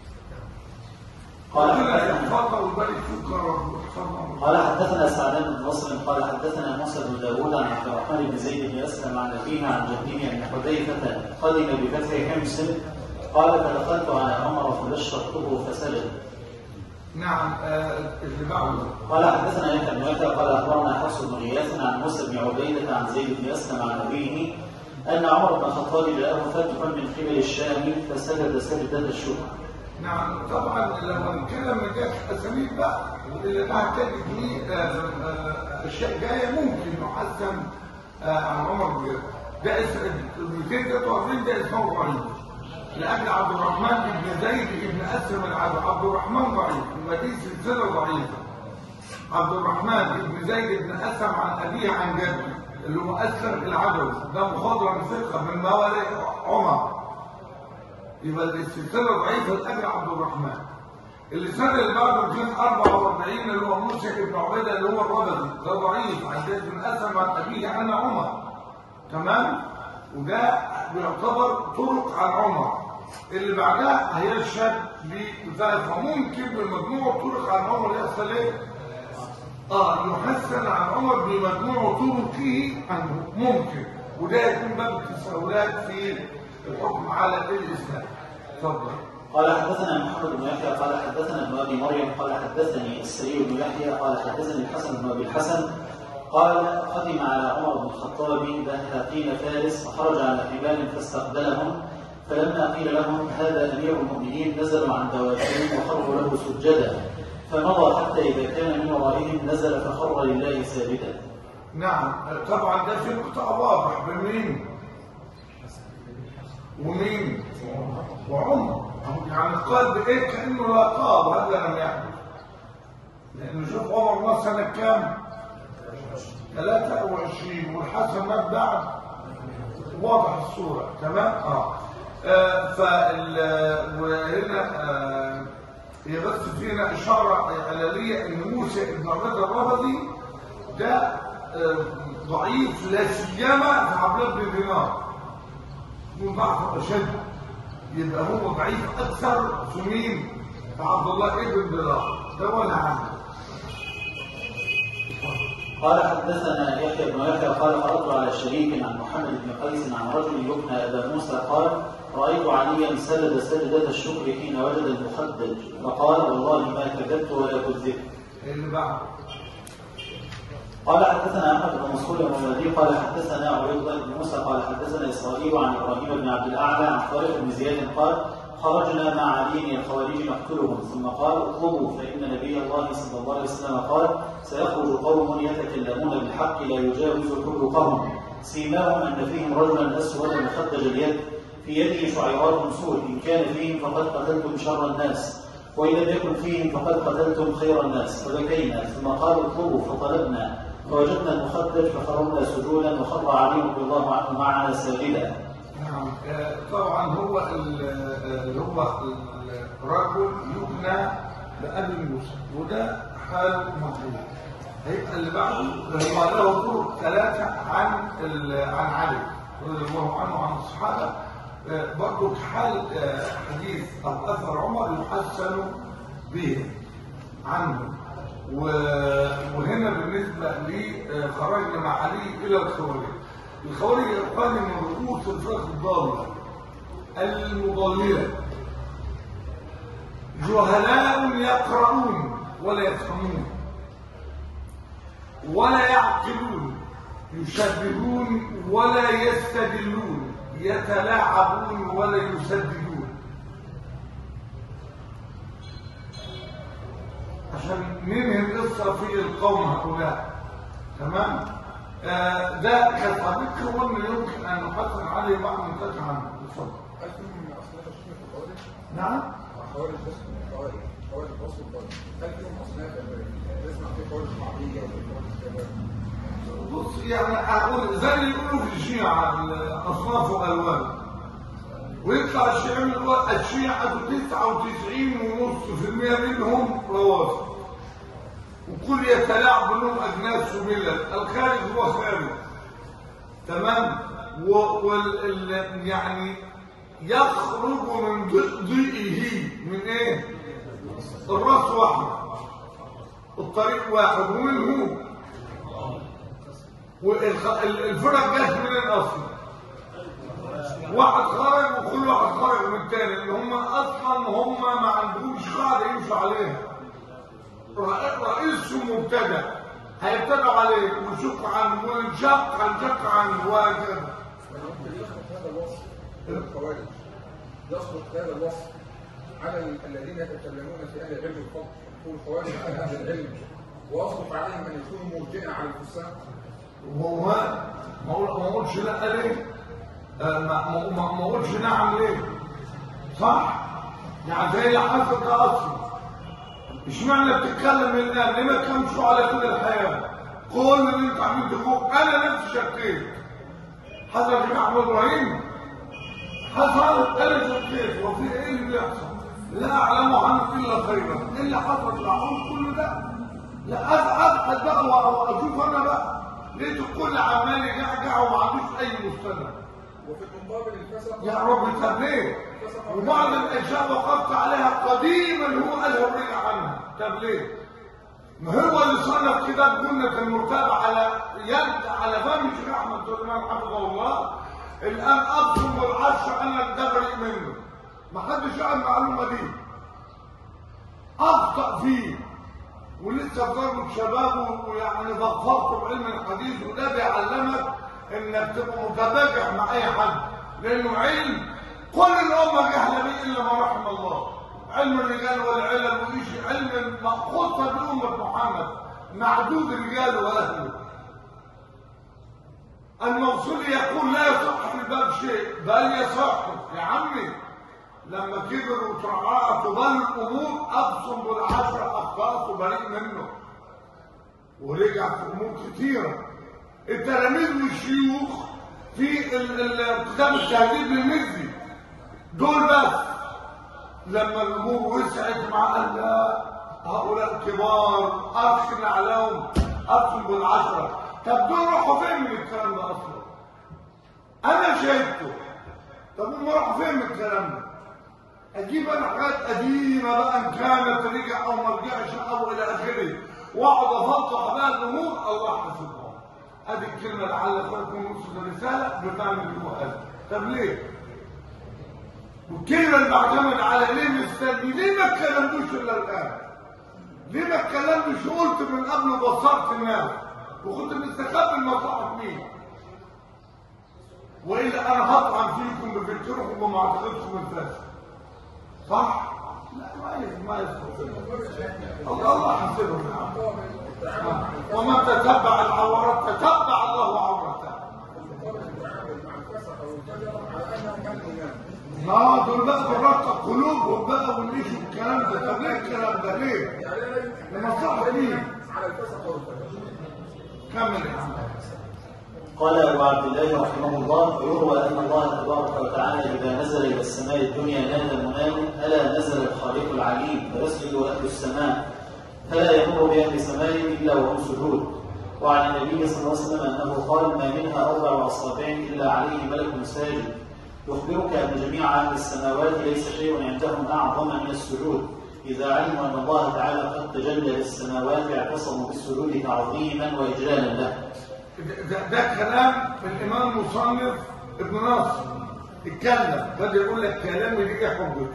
B: قال
A: ربنا
B: حدثنا
A: يحفظنا ويبارك فيك يا رب ويحفظنا
B: قال حدثنا سعدان بن نصر قال حدثنا موسى بن داوود عن عبد الرحمن بن زيد بن اسلم عن ابيه عن جده ان حذيفه قدم بفتح حمص قال فدخلت على عمر فبشرته فسجد
A: نعم آه، اللي بعده
B: قال حدثنا يحيى بن يحيى قال اخبرنا حفص بن غياث عن موسى بن عبيده عن زيد بن اسلم عن ابيه ان عمر بن الخطاب جاءه فتح من قبل الشام فسجد سجده الشكر
A: نعم طبعا لما نتكلم من جهه اساليب بقى اللي تحتاج ليه آه، آه، اشياء جايه ممكن يحسن آه، عن عمر بن جابر. ده اسم 243 ده اسمه ضعيف لاجل عبد الرحمن بن زيد بن اسلم العبد عبد الرحمن ضعيف يبقى دي سلسله ضعيفه عبد الرحمن بن زيد بن اسلم عن ابيه عن جده اللي هو اسلم العدوي ده مخضرم ثقه من موالي عمر يبقى السلسله ضعيفه لاجل عبد الرحمن اللسان اللي بعده 244 اللي هو موسى بن عبيده اللي هو الربذي ده ضعيف عن زيد بن اسلم عن ابيه عن عمر تمام وده بيعتبر طرق عن عمر اللي بعدها هيشهد بذلك فممكن بمجموع طرق عن عمر يحصل ايه؟ اه يحسن عن عمر بمجموع طرقه عنه ممكن وده يكون باب التساؤلات في الحكم على الاسلام اتفضل
B: قال حدثنا محمد بن يحيى قال حدثنا ابن ابي مريم قال حدثني السري بن يحيى قال حدثني الحسن بن ابي الحسن قال قدم على عمر بن الخطاب بهاتين فارس فخرج على حبال فاستقبلهم فلما قيل لهم هذا امير المؤمنين نزلوا عن دوابهم وخروا له سجدا فمضى حتى اذا كان من ورائهم نزل فخر لله ساجدا
A: نعم طبعا ده في مقطع واضح بين مين ومين وعمر يعني قال بايه كانه لا قاب هذا لم يحدث لان شوف عمر مات سنه كام 23 والحسن مات بعد واضح الصوره تمام اه, آه فال وهنا آه هي بس فينا اشاره اعلانيه ان موسى ابن الرضا الربذي ده آه، ضعيف لا سيما في عبد الله بن دينار من ضعف اشد يبقى هو ضعيف اكثر في مين؟ في عبد الله ابن دينار ده ولا عنده
B: قال حدثنا يحيى بن يحيى قال قرات على شريك عن محمد بن قيس عن رجل يكنى ابا موسى قال رايت عليا سجد سجده الشكر حين وجد المخدج فقال والله ما كذبت ولا كذبت
A: اللي بعده
B: قال حدثنا احمد بن مسعود المولدي قال حدثنا عبيد الله بن موسى قال حدثنا اسرائيل عن ابراهيم بن عبد الاعلى عن طارق بن زياد قال خرجنا مع علي الخوارج نقتلهم ثم قال اطلبوا فان نبي الله صلى الله عليه وسلم قال سيخرج قوم يتكلمون بالحق لا يجاوز حلقهم سيماهم ان فيهم رجلا اسودا مخدج اليد في يده شعيرات سود ان كان فيهم فقد قتلتم شر الناس وإن لم يكن فيهم فقد قتلتم خير الناس فبكينا ثم قالوا اطلبوا فطلبنا فوجدنا المخدر فخرجنا سجودا وخر علي رضي الله عنه معنا ساجدا
A: نعم آه، طبعا هو ال- آه، اللي هو الرجل يبنى بأبي موسى وده حاله مجهول هيبقى اللي بعده هو له طرق ثلاثة عن ال- عن علي رضي الله عنه وعن الصحابة آه، برضه حال آه، حديث أو أثر عمر يحسن به عنه و- وهنا بالنسبة لي آه، خرجنا مع علي إلى الخوارج الخوارج يقال من رؤوس الفرق الضالة المضللة جهلاء يقرؤون ولا يفهمون ولا يعقلون يشبهون ولا يستدلون يتلاعبون ولا يسددون عشان ننهي القصة في القوم هؤلاء تمام آه، ده كصديق قلنا يمكن ان نحسن عليه بعض منتج عنه اتفضل
C: هل فيهم اصناف الشيخ في الخوارج؟
A: نعم
C: خوارج بس خوارج خوارج وصف الخوارج هل فيهم اصناف نسمع في خوارج شعبيه وفي خوارج كذا
A: بص يعني اقول زي اللي يقولوا في الشيعة اصناف والوان ويطلع الشيعة من الوان الشيعة 99.5% منهم روافض وكل يتلاعب منهم اجناس وملل الخارج هو خارج تمام و وال ال- يعني يخرج من ضئه من ايه الراس واحد الطريق واحد ومنه والفرق جت من الاصل واحد خرج وكل واحد خرج من الثاني اللي هم اصلا هم ما عندهمش قاعده يمشوا عليها رئ- رئيسهم مبتدع هيبتدعوا عليه ويشق عنه وينشق هنشق عنه وهكذا
C: ممكن يسقط هذا الوصف الخوارج يسقط هذا الوصف على ال- الذين يتكلمون في اهل العلم الفضل يقول خوارج على اهل العلم واصرف عليهم ان يكونوا مرجئه على الفساق
A: وهو ما أقول- ما اقولش لا ليه آه، ما ما- ما ما اقولش نعم ليه صح يعني زي اللي حصل ده اصلا اشمعنى بتتكلم الان ليه ما تكلمشوا على كل الحياه كل اللي انت عمال تقول انا نفسي شكيت حصل في احمد ابراهيم حصل انا شكيت وفي ايه اللي بيحصل لا اعلم عنه الا خيرا ايه اللي حصل معهم كل ده لا ابحث بقى واشوف انا بقى لقيت الكل عمال يجعجع وما عندوش اي مستند
C: وفي المقابل الفسق
A: يا رب طب ليه وبعض الاشياء وقفت عليها قديما هو قالها ورجع عنها طب ليه ما هو اللي صنف كتاب جنة المرتبة على يد على فم الشيخ احمد سليمان حفظه الله الان ابصم بالعرش انا ده بريء منه ما حدش يعرف المعلومه دي اخطا فيه ولسه ضرب شبابه ويعني ظفرته بعلم الحديث وده بيعلمك انك تبقى متباجح مع اي حد لانه علم كل الامه جهله به الا ما رحم الله علم الرجال والعلل وإيش علم مخصوص بأمة محمد معدود رجال واهله الموصول يقول لا يصح في الباب شيء بل يصح يا عمي لما كبر وترعاه تبان الامور ابصم بالعشر اخطاء بريء منه ورجع في امور كثيره التلاميذ والشيوخ في ال- ال- كتاب التهذيب للمزي دول بس لما الامور وسعت مع قال لا هؤلاء كبار ارسل عليهم ابصم بالعشره طب دول راحوا فين من الكلام ده اصلا انا شايفته طب هم راحوا فين من الكلام ده اجيب انا حاجات قديمه بقى ان كانت رجع او ما رجعش او الى اخره واقعد افضح بقى الامور الله حسبهم ادي الكلمه لعل اخوكم نص الرساله بتعمل المؤلف طب ليه؟ والكلمه اللي بعتمد على ليه مستني ليه ما اتكلمتوش الا الان؟ ليه ما اتكلمتش وقلت من قبل وبصرت الناس وكنت مستخبي المصلحه مين؟ والا انا هطعن فيكم بفكركم ومعتقدكم الفاسد صح؟ لا ما يس- ما يستطيع الله الله حسبه نعم آه. ومن تتبع العورات تتبع الله عورته
C: المقابل التعامل مع الفسق والفجر على انهم اهل ايمان
A: لا دول بقى برقق قلوبهم بقى ونعيش الكلام ده طب ليه الكلام ده ليه؟
C: يعني لا
A: لمصلحة مين؟
C: على الفسق والفجر
A: كمل يا عم
B: قال أبو عبد الله رحمه الله ويروى أن الله تبارك وتعالى إذا نزل إلى السماء الدنيا نادى مناد ألا نزل الخالق العليم فيسجد أهل السماء فلا يمر بأهل سماء إلا وهم سجود وعن النبي صلى الله عليه وسلم أنه قال ما منها أربع أصابع إلا عليه ملك ساجد يخبرك أن جميع أهل السماوات ليس شيء عندهم أعظم من السجود إذا علموا أن الله تعالى قد تجلى للسماوات اعتصموا بالسجود تعظيما وإجلالا له
A: ده, ده, ده كلام الامام مصنف ابن ناصر اتكلم بدا يقول لك كلامي دي ايه حجته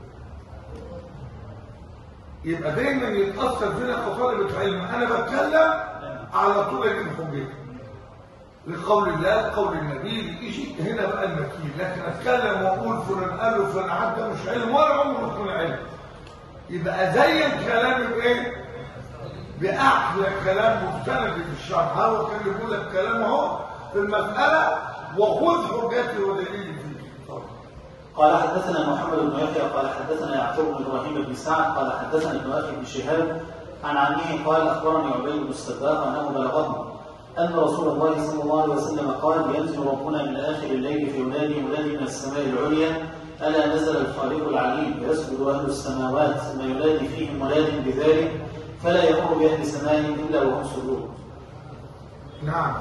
A: يبقى دايما يتاثر فينا كطالب علم انا بتكلم على طول اجيب حجته لقول الله قول النبي شيء هنا بقى المكين لكن اتكلم واقول فلان قال له فلان عدى مش علم ولا عمره يكون علم يبقى ازين كلامي بايه؟ باي احلى كلام مستند في الشرح هو كان يقول لك كلام اهو في المساله وخذ حجتي ودليلي فيه اتفضل.
B: قال حدثنا محمد بن يحيى قال حدثنا يعقوب بن ابراهيم بن سعد قال حدثنا ابن اخي بن شهاب عن عمه قال اخبرني عبيد بن الصداق انه بلغه ان رسول الله صلى الله عليه وسلم قال ينزل ربنا من اخر الليل في ولادي ولادي من السماء العليا الا نزل الخالق العليم فيسجد اهل السماوات ثم ينادي فيهم ولاد بذلك فلا يمر باهل سماء الا وهم سجود
A: نعم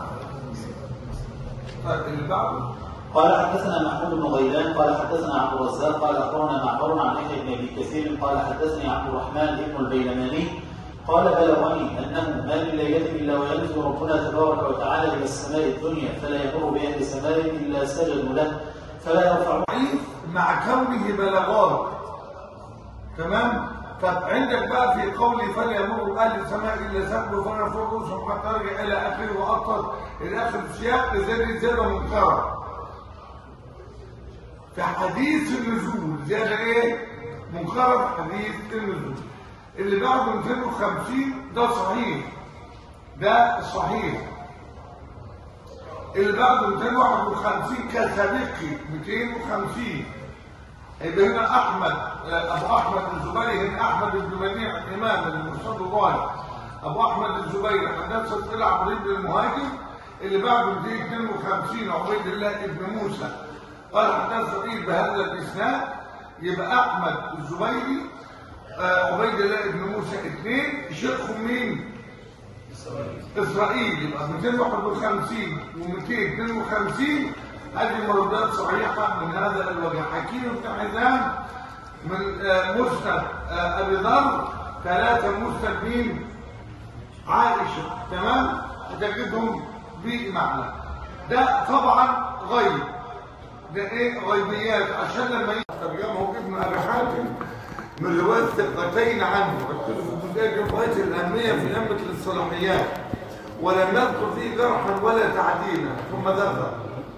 A: طيب اللي بعده
B: قال حدثنا محمود بن غيلان قال حدثنا عبد الرزاق قال اخبرنا معمر عن يحيى بن ابي كثير قال حدثني عبد الرحمن بن البيلماني قال بلغني انه ما من ليله الا وينزل ربنا تبارك وتعالى الى السماء الدنيا فلا يمر باهل سماء الا سجدوا له فلا يرفع
A: ضعيف مع كونه بلاغات تمام طب عندك بقى في قولي فلا يمر اهل السماء الا سبوا فلا يرفعوا رؤوسهم حتى يرجع الى اخره واكثر الى اخر السياق زي زياده منكره في حديث النزول زياده ايه منكره في حديث النزول اللي بعده 250 ده صحيح ده صحيح اللي بعده 251 كسابقي 250 يبقى هنا احمد آه، ابو احمد الزبيري هنا احمد بن منيع الامام المرشد الراي ابو احمد الزبيري حدثنا الى عبد بن المهاجر اللي بعده 252 عبيد الله بن موسى قال حدثنا سعيد بهذا الاسناد يبقى احمد الزبيري آه، عبيد الله بن موسى اثنين شيخهم مين؟ اسرائيل يبقى 251 و252 هذه مردات صحيحه من هذا الوجه حكيم بن حزام من آه، مسند آه، ابي ذر ثلاثه مسند مين؟ عائشه تمام؟ تجدهم بمعنى ده طبعا غيب ده ايه غيبيات عشان لما ترجمه ابن ابي حاتم من روايه ثقتين عنه ركزوا في الجزئيه دي غايه الاهميه في لمه الاصطلاحيات ولم يذكر فيه جرحا ولا تعديلا ثم ذكر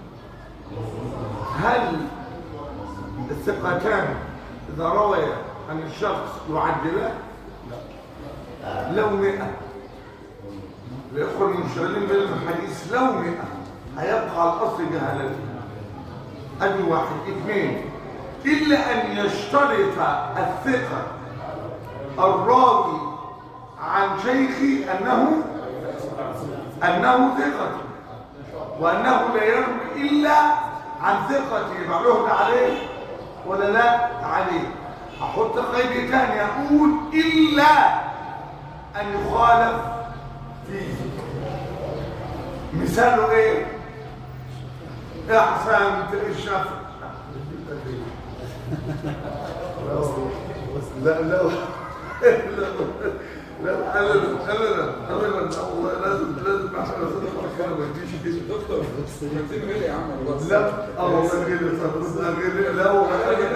A: هل الثقتان اذا رويا عن الشخص يعدلان؟ لو مئة الإخوة المنشغلين بالحديث لو مئة هيبقى على الأصل جهالته ادي واحد اثنين الا ان يشترط الثقه الراوي عن شيخي انه انه ثقه وانه لا يروي الا عن ثقته يبقى له عليه ولا لا عليه احط قيد تاني اقول الا ان يخالف فيه مثاله ايه احسنت الشفع لا لا لا لا ابدا ابدا ابدا والله لازم لازم عشان اصدق الكلام ما يجيش كده
C: دكتور 200 غلي يا عم والله
A: لا اه والله كده صدق غير لا هو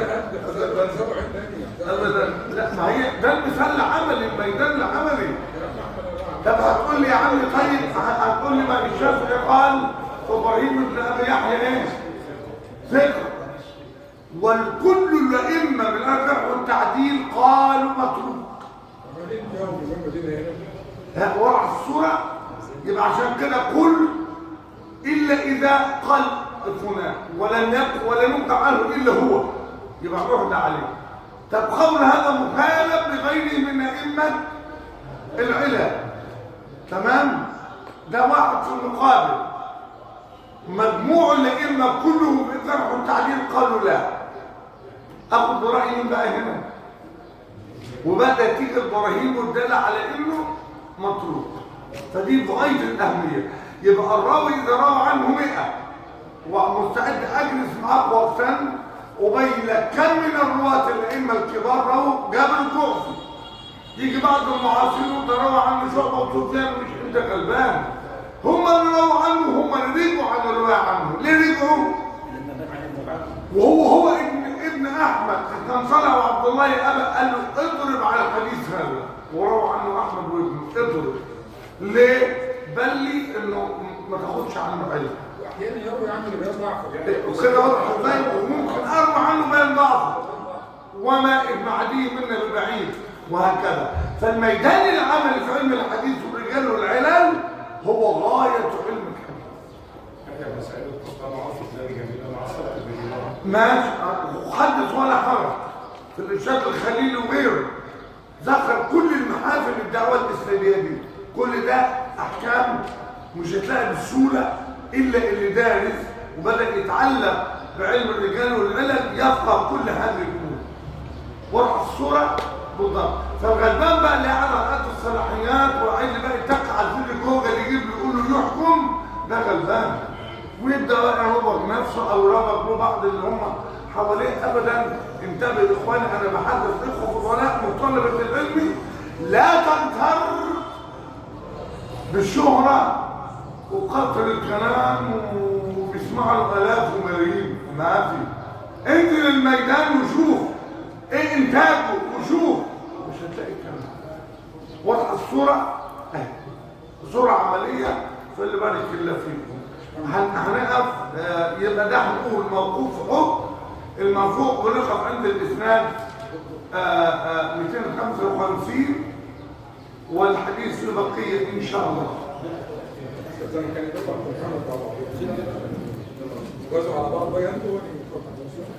A: ابدا لا ما هي ده المثال العملي الميدان العملي طب هتقول لي يا عم طيب هتقول لي ما الشافعي قال ابراهيم بن ابي يحيى ايه ثقه والكل الائمه بالارجح والتعديل قالوا متروك
C: عمالين جاوبوا من المدينه هنا
A: ها، ورا الصوره يبقى عشان كده قل الا اذا قال فلان ولم يق ولم ينقع عنه الا هو يبقى عهد عليه طب خبر هذا مخالف لغيره من ائمه العلل تمام ده واحد في المقابل مجموع الائمه كلهم بالجرح والتعديل قالوا لا اخذ براي مين بقى هنا وبدا تيجي البراهين والداله على انه مطلوب فدي بغايه الاهميه يبقى الراوي اذا روى عنه 100 ومستعد اجلس معاك وقتا وبين لك كم من الرواه الائمه الكبار رووا جابر الجعفي يجي بعض المعاصرين ده روى عنه شعبه وسفيان مش انت غلبان هم اللي رووا عنه هم اللي رجعوا عن الروايه عنه ليه رجعوا؟ وهو هو ابن ابن احمد كان صالح وعبد الله ابا قال له اضرب على الحديث هذا وروى عنه احمد وابنه اضرب ليه؟ بل لي انه ما تاخدش عنه علم
C: واحيانا يروي عنه اللي بيضعف يعني
A: وكده واضح ازاي وممكن اروى عنه بين ضعفه وما ابن عدي منا ببعيد وهكذا فالميدان العملي في علم الحديث ماشي وحدث ولا حرج في الإرشاد الخليلي وغيره ذكر كل المحافل الدعوة الإسلامية دي كل ده أحكام مش هتلاقي بسهولة إلا اللي دارس وبدأ يتعلم بعلم الرجال والعلل يفقه كل هذه الأمور ورع الصورة بالضبط فالغلبان بقى اللي على رأس الصلاحيات وعايز بقى يتك على الفيديو جوجل يجيب له يقول له يحكم ده غلبان ويبدا بقى يربط نفسه او يربط له بعض اللي هم حواليه ابدا انتبه يا اخواني انا بحدث اخوه فضلاء مطالبه العلم لا تنكر بالشهره وقتل الكلام وبيسمعوا الالاف وملايين ما في انزل الميدان وشوف ايه انتاجه وشوف مش هتلاقي الكلام واضحه الصوره اهي صوره عمليه فاللي بارك الله فيكم هن- هنقف آه، يبقى ده هنقول موقوف حكم المرفوع ونقف عند الاسناد آه، آه، 255 والحديث في بقيه ان شاء الله
C: زي ما كان يدور على محمد طبعا جازوا على بعض بقى انتوا